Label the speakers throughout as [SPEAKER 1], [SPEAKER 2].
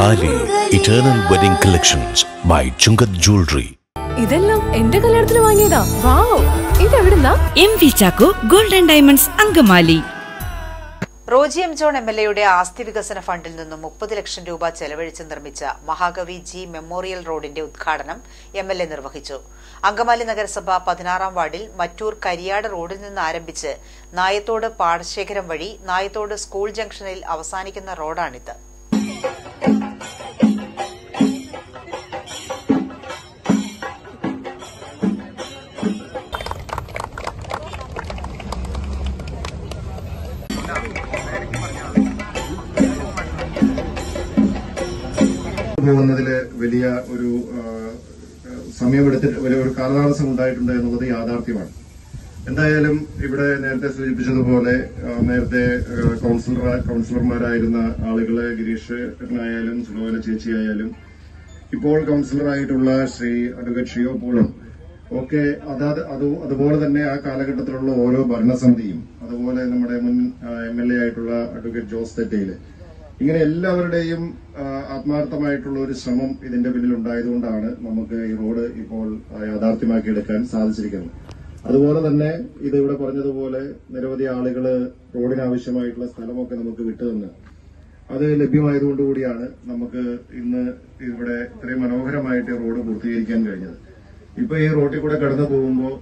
[SPEAKER 1] താലി eternal wedding collections by Chungath jewellery
[SPEAKER 2] ഇതെല്ലാം എന്റെ കല്യാണത്തിന് വാങ്ങിയതാ വാവ് ഇതെവിടുന്നാ
[SPEAKER 3] M V Chacko golden diamonds Angamaly
[SPEAKER 4] Roji M John M L എയുടെ ആസ്തി വികസന ഫണ്ടിൽ നിന്നും മുപ്പത് ലക്ഷം രൂപ ചെലവഴിച്ച് നിർമ്മിച്ച മഹാകവി ജി മെമ്മോറിയൽ റോഡിന്റെ ഉദ്ഘാടനം എം എൽ എ നിർവഹിച്ചു അങ്കമാലി നഗരസഭ പതിനാറാം വാർഡിൽ മറ്റൂർ കരിയാട് റോഡിൽ നിന്ന് ആരംഭിച്ച് നായത്തോട് പാടശേഖരം വഴി നായത്തോട് സ്കൂൾ ജംഗ്ഷനിൽ അവസാനിക്കുന്ന റോഡാണിത്
[SPEAKER 5] പോകുന്നതിൽ വലിയ ഒരു ആ, സമയമെടുത്തിട്ട് വലിയ ഒരു കാലതാമസം ഉണ്ടായിട്ടുണ്ട് എന്നുള്ളത് യാഥാർത്ഥ്യമാണ് എന്തായാലും ഇവിടെ നേരത്തെ സൂചിപ്പിച്ചതുപോലെ ആ, നേരത്തെ ആ, കൗൺസിലർ കൗൺസിലർമാരായിരുന്ന ആളുകള് ഗിരീഷ് ഏട്ടനായാലും സുലോല ചേച്ചിയായാലും ഇപ്പോൾ കൗൺസിലറായിട്ടുള്ള ശ്രീ അഡ്വക്കേറ്റ് ഷിയോ പോളും ഒക്കെ അതാത് അത് അതുപോലെ തന്നെ ആ കാലഘട്ടത്തിലുള്ള ഓരോ ഭരണസമിതിയും അതുപോലെ നമ്മുടെ മുൻ എം എൽ എ ആയിട്ടുള്ള അഡ്വക്കേറ്റ് ജോസ് തെറ്റയില് ഇങ്ങനെ എല്ലാവരുടെയും ആ, ആത്മാർത്ഥമായിട്ടുള്ള ഒരു ശ്രമം ഇതിന്റെ പിന്നിൽ ഉണ്ടായതുകൊണ്ടാണ് നമുക്ക് ഈ റോഡ് ഇപ്പോൾ ആ, യാഥാർത്ഥ്യമാക്കിയെടുക്കാൻ സാധിച്ചിരിക്കുന്നത് അതുപോലെ തന്നെ ഇത് ഇവിടെ പറഞ്ഞതുപോലെ നിരവധി ആളുകള് റോഡിനാവശ്യമായിട്ടുള്ള സ്ഥലമൊക്കെ നമുക്ക് വിട്ടുതന്ന് അത് ലഭ്യമായതുകൊണ്ടുകൂടിയാണ് നമുക്ക് ഇന്ന് ഇവിടെ ഇത്രയും മനോഹരമായിട്ട് റോഡ് പൂർത്തീകരിക്കാൻ കഴിഞ്ഞത് ഇപ്പൊ ഈ റോഡിൽ കൂടെ കടന്നു പോകുമ്പോൾ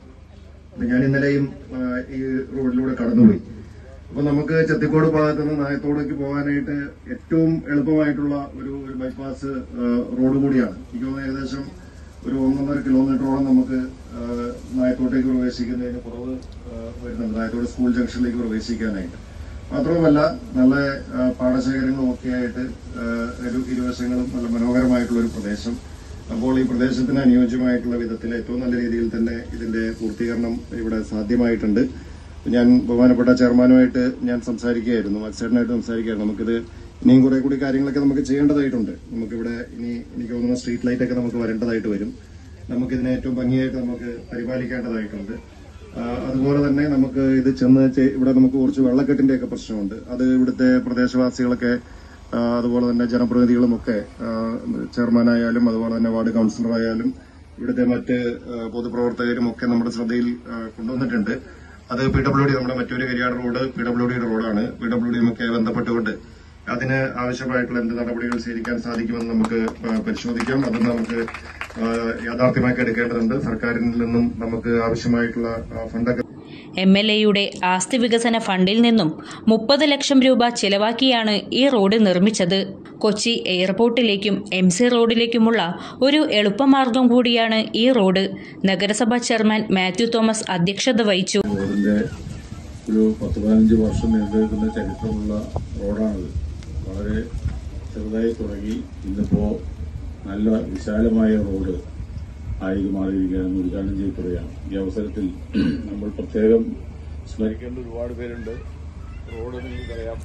[SPEAKER 5] ഞാൻ ഇന്നലെയും ആ, ഈ റോഡിലൂടെ കടന്നുപോയി അപ്പൊ നമുക്ക് ചെത്തിക്കോട് ഭാഗത്ത് നിന്ന് നായത്തോടേക്ക് പോകാനായിട്ട് ഏറ്റവും എളുപ്പമായിട്ടുള്ള ഒരു ഒരു ബൈപ്പാസ് ആ, റോഡ് കൂടിയാണ് എനിക്ക് തോന്നുന്നു ഏകദേശം ഒരു ഒന്നൊന്നര കിലോമീറ്ററോളം നമുക്ക് ആ, നായത്തോട്ടേക്ക് പ്രവേശിക്കുന്നതിന് കുറവ് ആ, വരുന്നുണ്ട് നായത്തോട് സ്കൂൾ ജംഗ്ഷനിലേക്ക് പ്രവേശിക്കാനായിട്ട് മാത്രവുമല്ല നല്ല ആ, പാടശേഖരങ്ങളും ഒക്കെ ആയിട്ട് ആ, ഒരു ഇരുവശങ്ങളും നല്ല മനോഹരമായിട്ടുള്ള ഒരു പ്രദേശം അപ്പോൾ ഈ പ്രദേശത്തിന് അനുയോജ്യമായിട്ടുള്ള വിധത്തിൽ ഏറ്റവും നല്ല രീതിയിൽ തന്നെ ഇതിന്റെ പൂർത്തീകരണം ഇവിടെ സാധ്യമായിട്ടുണ്ട് ഞാൻ ബഹുമാനപ്പെട്ട ചെയർമാനുമായിട്ട് ഞാൻ സംസാരിക്കുകയായിരുന്നു മത്സരനായിട്ട് സംസാരിക്കുകയായിരുന്നു നമുക്കിത് ഇനിയും കുറെ കൂടി കാര്യങ്ങളൊക്കെ നമുക്ക് ചെയ്യേണ്ടതായിട്ടുണ്ട് നമുക്കിവിടെ ഇനി എനിക്ക് തോന്നുന്ന സ്ട്രീറ്റ് ലൈറ്റ് ഒക്കെ നമുക്ക് വരേണ്ടതായിട്ട് വരും നമുക്കിതിനെ ഏറ്റവും ഭംഗിയായിട്ട് നമുക്ക് പരിപാലിക്കേണ്ടതായിട്ടുണ്ട് ആ, അതുപോലെ തന്നെ നമുക്ക് ഇത് ചെന്ന് ചെ- ഇവിടെ നമുക്ക് കുറച്ച് വെള്ളക്കെട്ടിന്റെ ഒക്കെ പ്രശ്നമുണ്ട് അത് ഇവിടുത്തെ പ്രദേശവാസികളൊക്കെ ആ, അതുപോലെ തന്നെ ജനപ്രതിനിധികളും ഒക്കെ ആ, ചെയർമാനായാലും അതുപോലെ തന്നെ വാർഡ് കൌൺസിലറായാലും ഇവിടുത്തെ മറ്റ് ആ, പൊതുപ്രവർത്തകരും ഒക്കെ നമ്മുടെ ശ്രദ്ധയിൽ ആ, കൊണ്ടുവന്നിട്ടുണ്ട് അത് പി ഡബ്ല്യു ഡി നമ്മുടെ മറ്റൊരു കരിയാട് റോഡ് പി ഡബ്ല്യു ഡിയുടെ റോഡാണ് പി ഡബ്ല്യു ഡിയുമൊക്കെ ബന്ധപ്പെട്ടുകൊണ്ട് അതിന് ആവശ്യമായിട്ടുള്ള എന്ത് നടപടികൾ സ്വീകരിക്കാൻ സാധിക്കുമെന്ന് നമുക്ക് ആ, പരിശോധിക്കാം അത് നമുക്ക് ആ, യാഥാർത്ഥ്യമാക്കി എടുക്കേണ്ടതുണ്ട് സർക്കാരിൽ നിന്നും നമുക്ക് ആവശ്യമായിട്ടുള്ള ആ, ഫണ്ടൊക്കെ
[SPEAKER 3] എം എൽ എയുടെ ആസ്തി വികസന ഫണ്ടിൽ നിന്നും മുപ്പത് ലക്ഷം രൂപ ചിലവാക്കിയാണ് ഈ റോഡ് നിർമ്മിച്ചത് കൊച്ചി എയർപോർട്ടിലേക്കും എം സി റോഡിലേക്കുമുള്ള ഒരു എളുപ്പമാർഗം കൂടിയാണ് ഈ റോഡ് നഗരസഭാ ചെയർമാൻ മാത്യു തോമസ് അധ്യക്ഷത വഹിച്ചു
[SPEAKER 6] റോഡിന്റെ ഒരു പത്ത് പതിനഞ്ച് വർഷം നീണ്ടു നിൽക്കുന്ന ചരിത്രമുള്ള റോഡാണിത് വളരെ ചെറുതായി തുടങ്ങി ഇന്നിപ്പോ നല്ല വിശാലമായ റോഡ് ആയി മാറിയിരിക്കുകയാണ് ഉദ്ഘാടനം ചെയ്യപ്പെടുകയാണ് ഈ അവസരത്തിൽ നമ്മൾ പ്രത്യേകം സ്മരിക്കേണ്ട ഒരുപാട് പേരുണ്ട് റോഡ് നിങ്ങൾക്കറിയാം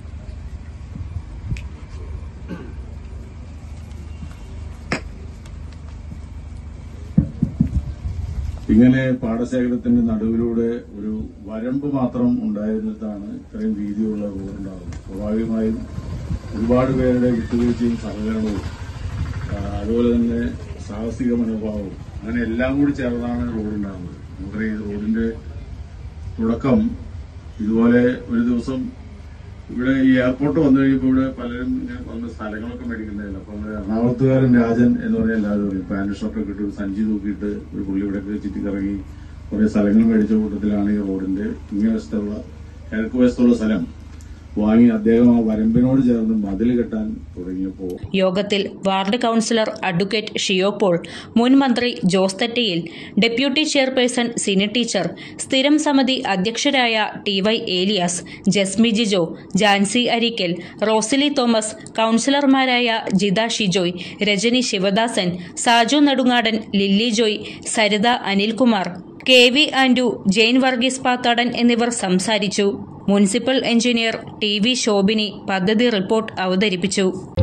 [SPEAKER 6] ഇങ്ങനെ പാടശേഖരത്തിന്റെ നടുവിലൂടെ ഒരു വരമ്പ് മാത്രം ഉണ്ടായിരുന്നിട്ടാണ് ഇത്രയും വീതിയുള്ള റോഡ് ഉണ്ടാകുന്നത് സ്വാഭാവികമായും ഒരുപാട് പേരുടെ വിട്ടുവീഴ്ചയും സഹകരണവും ആ, അതുപോലെ തന്നെ സാഹസിക മനോഭാവവും അങ്ങനെ എല്ലാം കൂടി ചേർന്നാണ് റോഡ് ഉണ്ടാകുന്നത് നമുക്കറിയാം ഈ റോഡിന്റെ തുടക്കം ഇതുപോലെ ഒരു ദിവസം ഇവിടെ ഈ എയർപോർട്ട് വന്നു കഴിഞ്ഞപ്പോൾ ഇവിടെ പലരും ഇങ്ങനെ വന്ന് സ്ഥലങ്ങളൊക്കെ മേടിക്കുന്നുണ്ടായിരുന്നു അപ്പൊ നമ്മുടെ എറണാകുളത്തുകാരൻ രാജൻ എന്ന് പറഞ്ഞ എല്ലാവരും പറയും പാന്റ് ഷർട്ടൊക്കെ ഇട്ട് ഒരു സഞ്ചി തൂക്കിയിട്ട് ഒരു പുള്ളി ഇവിടെ ചുറ്റിക്കറങ്ങി കുറെ സ്ഥലങ്ങൾ മേടിച്ച കൂട്ടത്തിലാണ് ഈ റോഡിന്റെ ഇങ്ങനെ വശത്തുള്ള കിഴക്ക് വശത്തുള്ള സ്ഥലം വാങ്ങി അദ്ദേഹം ആ വരമ്പിനോട് ചേർന്ന് മതിൽ കെട്ടാൻ തുടങ്ങിയപ്പോൾ
[SPEAKER 3] യോഗത്തിൽ ward councillor advocate Shiyo Paul മുൻ മന്ത്രി Jose Thettayil deputy chairperson Sini teacher സ്ഥിരം സമിതി അധ്യക്ഷരായ T Y Elias Jasmi Jijo Jancy Arikkal Rosily Thomas കൌൺസിലർമാരായ Jitha Shijoy Rajani Sivadasan Saju Nedungadan Lilly Joy Saritha Anilkumar K V Andu Jain Varghese Pathadan എന്നിവർ സംസാരിച്ചു municipal engineer T V Shobhini പദ്ധതി റിപ്പോർട്ട് അവതരിപ്പിച്ചു